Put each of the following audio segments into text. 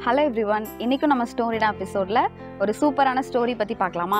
hello everyone இன்னைக்கும் நம்ம ஸ்டோரிடா எபிசோடில் ஒரு சூப்பரான ஸ்டோரி பற்றி பார்க்கலாமா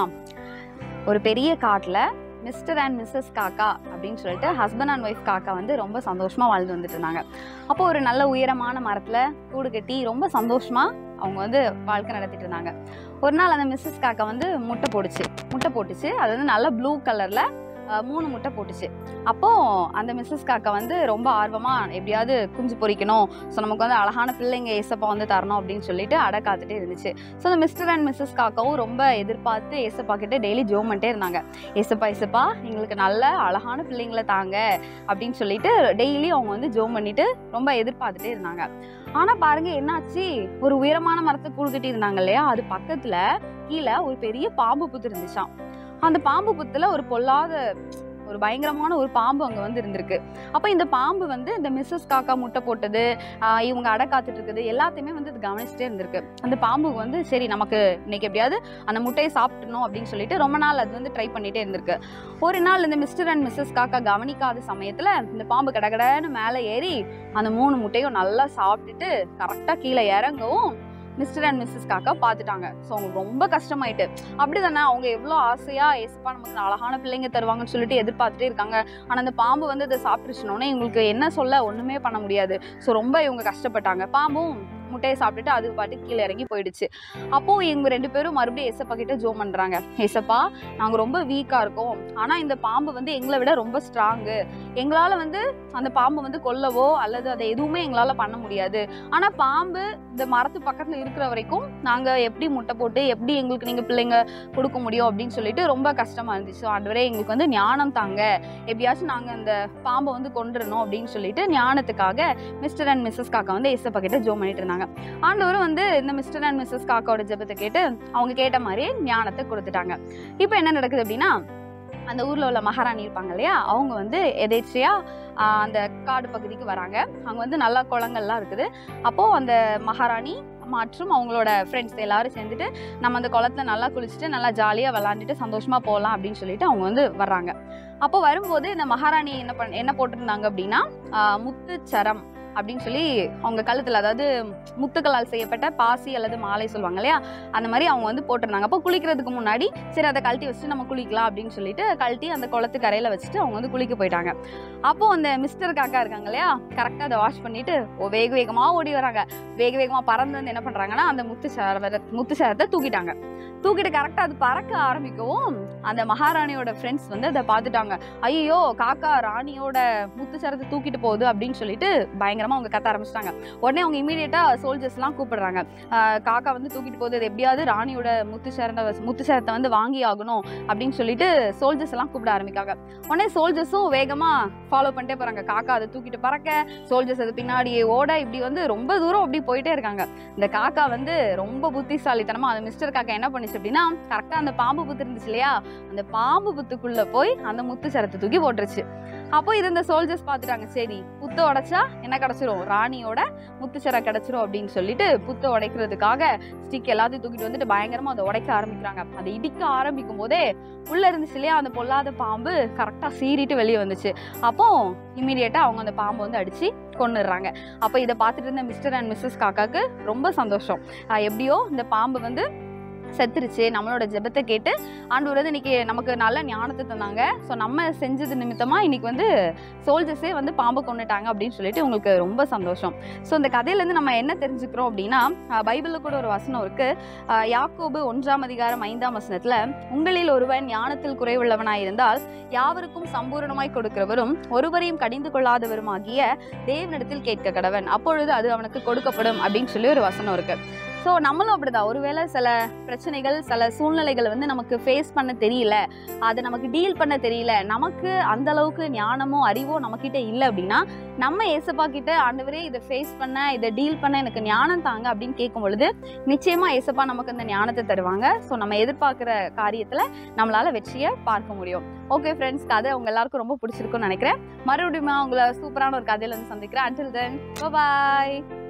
ஒரு பெரிய காட்டில் மிஸ்டர் அண்ட் மிஸ்ஸஸ் காக்கா அப்படின்னு சொல்லிட்டு ஹஸ்பண்ட் அண்ட் ஒய்ஃப் காக்கா வந்து ரொம்ப சந்தோஷமாக வாழ்ந்து வந்துட்டு இருந்தாங்க அப்போ ஒரு நல்ல உயரமான மரத்தில் கூடு கட்டி ரொம்ப சந்தோஷமாக அவங்க வந்து வாழ்க்கை நடத்திட்டு இருந்தாங்க ஒரு நாள் அந்த மிஸ்ஸஸ் காக்கா வந்து முட்டை போட்டுச்சு முட்டை போட்டுச்சு அது வந்து நல்ல ப்ளூ கலரில் மூணு முட்டை போட்டுச்சு அப்போது அந்த மிஸ்ஸஸ் காக்கா வந்து ரொம்ப ஆர்வமாக எப்படியாவது குஞ்சு பொரிக்கணும் ஸோ நமக்கு வந்து அழகான பிள்ளைங்க ஏசப்பா வந்து தரணும் அப்படின்னு சொல்லிட்டு அடை காத்துட்டே இருந்துச்சு ஸோ அந்த மிஸ்டர் அண்ட் மிஸ்ஸஸ் காக்காவும் ரொம்ப எதிர்பார்த்து ஏசப்பா கிட்ட டெய்லி ஜோம் பண்ணிட்டே இருந்தாங்க ஏசப்பா ஏசப்பா எங்களுக்கு நல்ல அழகான பிள்ளைங்களை தாங்க அப்படின்னு சொல்லிட்டு டெய்லி அவங்க வந்து ஜோம் பண்ணிட்டு ரொம்ப எதிர்பார்த்துட்டே இருந்தாங்க ஆனால் பாருங்க என்னாச்சு ஒரு உயரமான மரத்தை கூழ்கட்டி இருந்தாங்க இல்லையா அது பக்கத்தில் கீழே ஒரு பெரிய பாம்பு புத்து இருந்துச்சாம் அந்த பாம்பு புத்துல ஒரு பொல்லாத ஒரு பயங்கரமான ஒரு பாம்பு அங்கே வந்து இருந்திருக்கு அப்போ இந்த பாம்பு வந்து இந்த மிஸ்ஸஸ் காக்கா முட்டை போட்டது ஆஹ் இவங்க அடை காத்துட்டு இருக்குது எல்லாத்தையுமே வந்து இது கவனிச்சுட்டே இருந்திருக்கு அந்த பாம்புக்கு வந்து சரி நமக்கு இன்னைக்கு எப்படியாவது அந்த முட்டையை சாப்பிடணும் அப்படின்னு சொல்லிட்டு ரொம்ப நாள் அது வந்து ட்ரை பண்ணிட்டே இருந்திருக்கு ஒரு நாள் இந்த மிஸ்டர் அண்ட் மிஸ்ஸஸ் காக்கா கவனிக்காத சமயத்தில் இந்த பாம்பு கடகடன்னு மேலே ஏறி அந்த மூணு முட்டையும் நல்லா சாப்பிட்டுட்டு கரெக்டாக கீழே இறங்கவும் மிஸ்டர் அண்ட் மிஸ்ஸஸ் காக்கா பார்த்துட்டாங்க ஸோ அவங்களுக்கு ரொம்ப கஷ்டமாயிட்டு அப்படி தானே அவங்க எவ்வளோ ஆசையாக ஏசப்பா நமக்கு அழகான பிள்ளைங்க தருவாங்கன்னு சொல்லிட்டு எதிர்பார்த்துட்டே இருக்காங்க ஆனால் அந்த பாம்பு வந்து அதை சாப்பிட்டுச்சுனோடனே இவங்களுக்கு என்ன சொல்ல ஒன்றுமே பண்ண முடியாது ஸோ ரொம்ப இவங்க கஷ்டப்பட்டாங்க பாம்பும் முட்டையை சாப்பிட்டுட்டு அது பாட்டு கீழே இறங்கி போயிடுச்சு அப்போ இவங்க ரெண்டு பேரும் மறுபடியும் ஏசப்பா கிட்ட ஜோம் பண்றாங்க ஏசப்பா நாங்க ரொம்ப வீக்கா இருக்கோம் ஆனா இந்த பாம்பு வந்து எங்களை விட ரொம்ப ஸ்ட்ராங்கு எங்களால வந்து அந்த பாம்பு வந்து கொல்லவோ அல்லது அதை எதுவுமே எங்களால பண்ண முடியாது ஆனா பாம்பு இந்த மரத்து பக்கத்துல இருக்கிற வரைக்கும் நாங்க எப்படி முட்டை போட்டு எப்படி எங்களுக்கு நீங்க பிள்ளைங்க கொடுக்க முடியும் அப்படின்னு சொல்லிட்டு ரொம்ப கஷ்டமா இருந்துச்சு ஆண்டவரே எங்களுக்கு வந்து ஞானம் தாங்க எப்படியாச்சும் நாங்க அந்த பாம்பை வந்து கொண்டுறணும் அப்படின்னு சொல்லிட்டு ஞானத்துக்காக மிஸ்டர் அண்ட் மிஸ்ஸஸ் காக்கா வந்து ஏசப்பா கிட்ட ஜோம் பண்ணிட்டு இருந்தாங்க ஆண்டவரும் வந்து இந்த மிஸ்டர் அண்ட் மிஸ்ஸஸ் காக்காவோட ஜெபத்தை கேட்டு அவங்க கேட்ட மாதிரியே ஞானத்தை கொடுத்துட்டாங்க இப்போ என்ன நடக்குது அப்படின்னா அந்த ஊர்ல உள்ள மகாராணி இருப்பாங்க இல்லையா அவங்க வந்து எதேச்சியா ஆஹ், அந்த காடு பகுதிக்கு வராங்க அங்க வந்து நல்லா குளங்கள்லாம் இருக்குது அப்போ அந்த மகாராணி மற்றும் அவங்களோட ஃப்ரெண்ட்ஸ் எல்லாரும் சேர்ந்துட்டு நம்ம அந்த குளத்துல நல்லா குளிச்சுட்டு நல்லா ஜாலியாக விளாண்டுட்டு சந்தோஷமா போகலாம் அப்படின்னு சொல்லிட்டு அவங்க வந்து வர்றாங்க அப்போ வரும்போது இந்த மகாராணி என்ன பண்ண என்ன போட்டிருந்தாங்க அப்படின்னா ஆஹ், முத்துச்சரம் அப்படின்னு சொல்லி அவங்க கழுத்துல அதாவது முத்துக்களால் செய்யப்பட்ட பாசி அல்லது மாலை சொல்லுவாங்க இல்லையா அந்த மாதிரி அவங்க வந்து போட்டிருந்தாங்க அப்போ குளிக்கிறதுக்கு முன்னாடி சரி அதை கழட்டி வச்சுட்டு நம்ம குளிக்கலாம் அப்படின்னு சொல்லிட்டு கழட்டி அந்த குளத்து கரையில வச்சுட்டு அவங்க வந்து குளிக்க போயிட்டாங்க அப்போ அந்த மிஸ்டர் காக்கா இருக்காங்க இல்லையா கரெக்டாக அதை வாஷ் பண்ணிட்டு ஓ வேக வேகமா ஓடி வராங்க வேக வேகமா பறந்து வந்து என்ன பண்றாங்கன்னா அந்த முத்து சர முத்து சரத்தை தூக்கிட்டாங்க தூக்கிட்டு கரெக்டாக அது பறக்க ஆரம்பிக்கவும் அந்த மகாராணியோட ஃப்ரெண்ட்ஸ் வந்து அதை பார்த்துட்டாங்க ஐயோ காக்கா ராணியோட முத்து சரத்தை தூக்கிட்டு போகுது அப்படின்னு சொல்லிட்டு பயங்கரமா அவங்க கத்த ஆரம்பிச்சிட்டாங்க உடனே அவங்க இமீடியட்டா சோல்ஜர்ஸ்லாம் கூப்பிடுறாங்க ஆஹ் காக்கா வந்து தூக்கிட்டு போகுது அது எப்படியாவது ராணியோட முத்து சரத்தை முத்து சரத்தை வந்து வாங்கி ஆகணும் அப்படின்னு சொல்லிட்டு சோல்ஜர்ஸ் எல்லாம் கூப்பிட ஆரம்பிக்காங்க உடனே சோல்ஜர்ஸும் வேகமா ஃபாலோ பண்ணிட்டே போறாங்க காக்கா அதை தூக்கிட்டு பறக்க சோல்ஜர்ஸ் அது பின்னாடியே ஓட இப்படி வந்து ரொம்ப தூரம் அப்படி போயிட்டே இருக்காங்க இந்த காக்கா வந்து ரொம்ப புத்திசாலித்தனமா அந்த மிஸ்டர் காக்கா என்ன பண்ணுச்சு அப்படின்னா கரெக்டா அந்த பாம்பு புத்து இருந்துச்சு இல்லையா அந்த பாம்பு புத்துக்குள்ள போய் அந்த முத்து சரத்தை தூக்கி போட்டுருச்சு அப்போ இது இந்த சோல்ஜர்ஸ் பார்த்துட்டாங்க சரி புத்தை உடைச்சா என்ன கிடைச்சிரும் ராணியோட முத்துச்சரை கிடைச்சிரும் அப்படின்னு சொல்லிட்டு புத்தை உடைக்கிறதுக்காக ஸ்டிக் எல்லாத்தையும் தூக்கிட்டு வந்துட்டு பயங்கரமா அதை உடைக்க ஆரம்பிக்கிறாங்க அதை இடிக்க ஆரம்பிக்கும் போதே உள்ள இருந்துச்சு இல்லையா அந்த பொல்லாத பாம்பு கரெக்டா சீறிட்டு வெளியே வந்துச்சு அப்போ இமீடியட்டா அவங்க அந்த பாம்பை வந்து அடிச்சு கொன்னுடுறாங்க அப்போ இதை பார்த்துட்டு இருந்த மிஸ்டர் அண்ட் மிஸ்ஸஸ் காக்காக்கு ரொம்ப சந்தோஷம் ஆஹ் எப்படியோ இந்த பாம்பு வந்து செத்துருச்சு நம்மளோட ஜெபத்தை கேட்டு ஆண்டவர் வந்து இன்னைக்கு நமக்கு நல்ல ஞானத்தை தந்தாங்க ஸோ நம்ம செஞ்சது நிமித்தமா இன்னைக்கு வந்து சோல்ஜர்ஸே வந்து பாம்பு கொண்டுட்டாங்க அப்படின்னு சொல்லிட்டு உங்களுக்கு ரொம்ப சந்தோஷம் ஸோ இந்த கதையிலேருந்து நம்ம என்ன தெரிஞ்சுக்கிறோம் அப்படின்னா ஆஹ் பைபிளில் கூட ஒரு வசனம் இருக்கு ஆஹ் யாக்கோபு ஒன்றாம் அதிகாரம் ஐந்தாம் வசனத்துல உங்களில் ஒருவன் ஞானத்தில் குறைவுள்ளவனாய் இருந்தால் யாவருக்கும் சம்பூரணமாய் கொடுக்கிறவரும் ஒருவரையும் கடிந்து கொள்ளாதவருமாகிய தேவனிடத்தில் கேட்க கடவன் அப்பொழுது அது அவனுக்கு கொடுக்கப்படும் அப்படின்னு சொல்லி ஒரு வசனம் இருக்கு ஸோ நம்மளும் அப்படிதான் ஒருவேளை சில பிரச்சனைகள் சில சூழ்நிலைகள் வந்து நமக்கு ஃபேஸ் பண்ண தெரியல அதை நமக்கு டீல் பண்ண தெரியல நமக்கு அந்த அளவுக்கு ஞானமோ அறிவோ நம்மக்கிட்ட இல்லை அப்படின்னா நம்ம ஏசப்பா கிட்ட ஆண்டவரே இதை ஃபேஸ் பண்ண இதை டீல் பண்ண எனக்கு ஞானம் தாங்க அப்படின்னு கேட்கும் பொழுது நிச்சயமா ஏசப்பா நமக்கு அந்த ஞானத்தை தருவாங்க ஸோ நம்ம எதிர்பார்க்குற காரியத்தில் நம்மளால வெற்றியை பார்க்க முடியும் ஓகே ஃப்ரெண்ட்ஸ் கதை உங்க எல்லாருக்கும் ரொம்ப பிடிச்சிருக்கும்னு நினைக்கிறேன் மறுபடியும் உங்களை சூப்பரான ஒரு கதையில வந்து சந்திக்கிறேன் அண்டில் தென் பாய்